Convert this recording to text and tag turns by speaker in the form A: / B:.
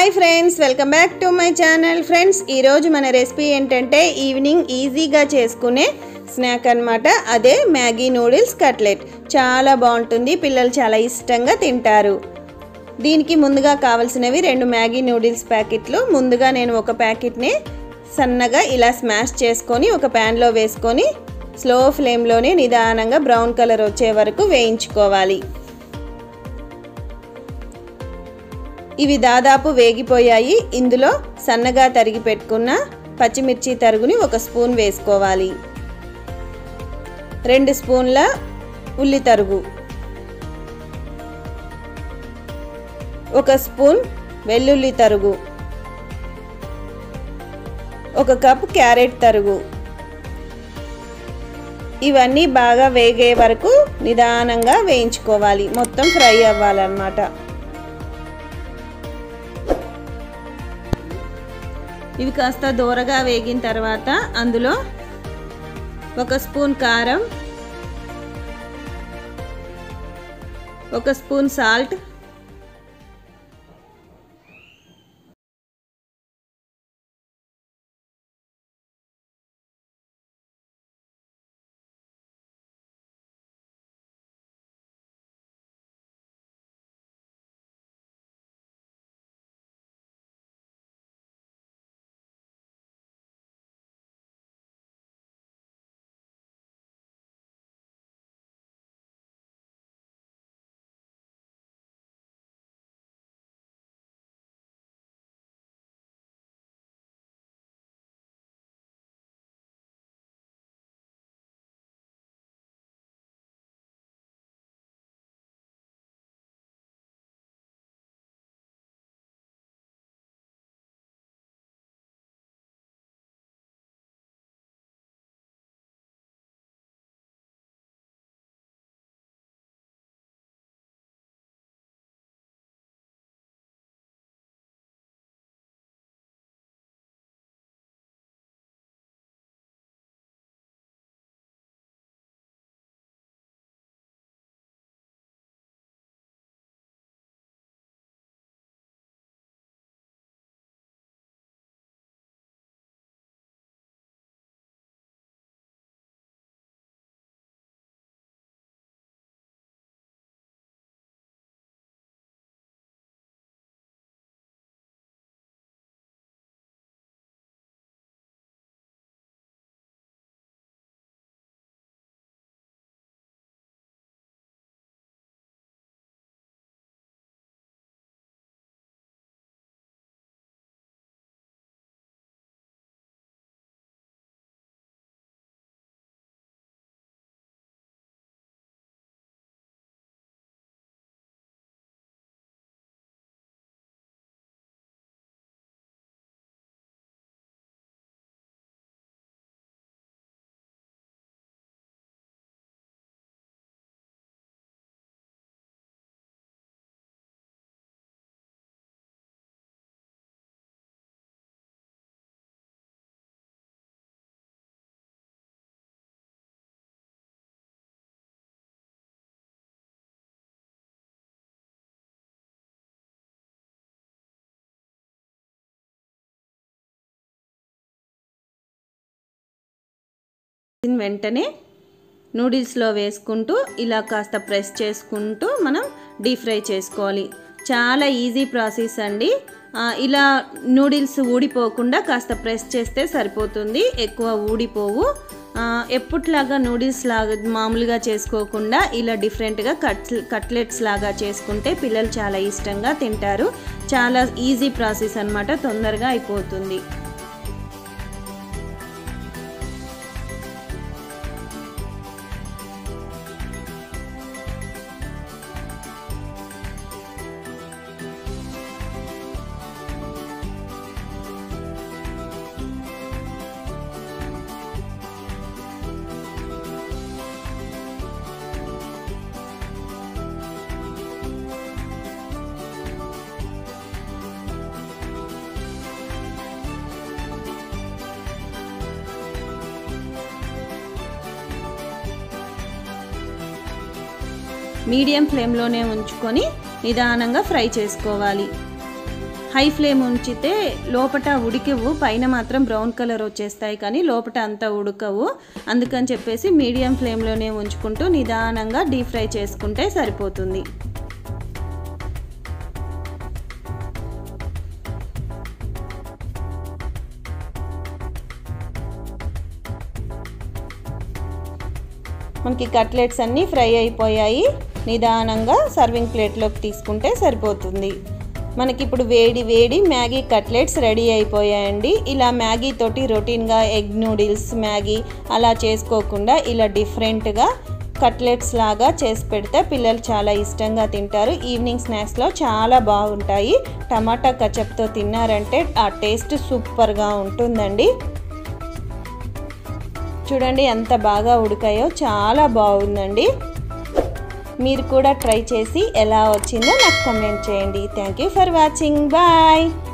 A: hi friends welcome back to my channel friends ఈరోజు మన recipe ఏంటంటే ఈవినింగ్ ఈజీగా చేసుకునే స్నాక్ అన్నమాట అదే మ్యాగీ నూడిల్స్ కట్లెట్ చాలా బాగుంటుంది పిల్లలు చాలా ఇష్టంగా తింటారు దీనికి ముందుగా కావాల్సినవి రెండు మ్యాగీ నూడిల్స్ ప్యాకెట్లు ముందుగా నేను ఒక ప్యాకెట్ని సన్నగా ఇలా స్మాష్ చేసుకొని ఒక ప్యాన్లో వేసుకొని స్లో ఫ్లేమ్లోనే నిదానంగా బ్రౌన్ కలర్ వచ్చే వరకు వేయించుకోవాలి ఇవి దాదాపు వేగిపోయాయి ఇందులో సన్నగా తరిగి పెట్టుకున్న పచ్చిమిర్చి తరుగుని ఒక స్పూన్ వేసుకోవాలి రెండు స్పూన్ల ఉల్లి తరుగు ఒక స్పూన్ వెల్లుల్లి తరుగు ఒక కప్ క్యారెట్ తరుగు ఇవన్నీ బాగా వేగే వరకు నిదానంగా వేయించుకోవాలి మొత్తం ఫ్రై అవ్వాలన్నమాట ఇవి కాస్త దూరగా వేగిన తర్వాత అందులో ఒక స్పూన్ కారం ఒక స్పూన్ సాల్ట్ వెంటనే నూడిల్స్లో వేసుకుంటూ ఇలా కాస్త ప్రెస్ చేసుకుంటూ మనం డీప్ ఫ్రై చేసుకోవాలి చాలా ఈజీ ప్రాసెస్ అండి ఇలా నూడిల్స్ ఊడిపోకుండా కాస్త ప్రెస్ చేస్తే సరిపోతుంది ఎక్కువ ఊడిపోవు ఎప్పట్లాగా నూడిల్స్ లాగా మామూలుగా చేసుకోకుండా ఇలా డిఫరెంట్గా కట్ కట్లెట్స్ లాగా చేసుకుంటే పిల్లలు చాలా ఇష్టంగా తింటారు చాలా ఈజీ ప్రాసెస్ అనమాట తొందరగా అయిపోతుంది మీడియం ఫ్లేమ్లోనే ఉంచుకొని నిదానంగా ఫ్రై చేసుకోవాలి హై ఫ్లేమ్ ఉంచితే లోపట ఉడికవు పైన మాత్రం బ్రౌన్ కలర్ వచ్చేస్తాయి కానీ లోపట అంతా ఉడకవు అందుకని చెప్పేసి మీడియం ఫ్లేమ్లోనే ఉంచుకుంటూ నిదానంగా డీప్ ఫ్రై చేసుకుంటే సరిపోతుంది మనకి కట్లెట్స్ అన్నీ ఫ్రై అయిపోయాయి నిదానంగా సర్వింగ్ ప్లేట్లోకి తీసుకుంటే సరిపోతుంది మనకి ఇప్పుడు వేడి వేడి మ్యాగీ కట్లెట్స్ రెడీ అయిపోయాయండి ఇలా మ్యాగీ తోటి రొటీన్గా ఎగ్ నూడిల్స్ మ్యాగీ అలా చేసుకోకుండా ఇలా డిఫరెంట్గా కట్లెట్స్ లాగా చేసి పెడితే పిల్లలు చాలా ఇష్టంగా తింటారు ఈవినింగ్ స్నాక్స్లో చాలా బాగుంటాయి టమాటా కచప్తో తిన్నారంటే ఆ టేస్ట్ సూపర్గా ఉంటుందండి చూడండి ఎంత బాగా ఉడికాయో చాలా బాగుందండి మీరు కూడా ట్రై చేసి ఎలా వచ్చిందో నాకు కమెంట్ చేయండి thank you for watching bye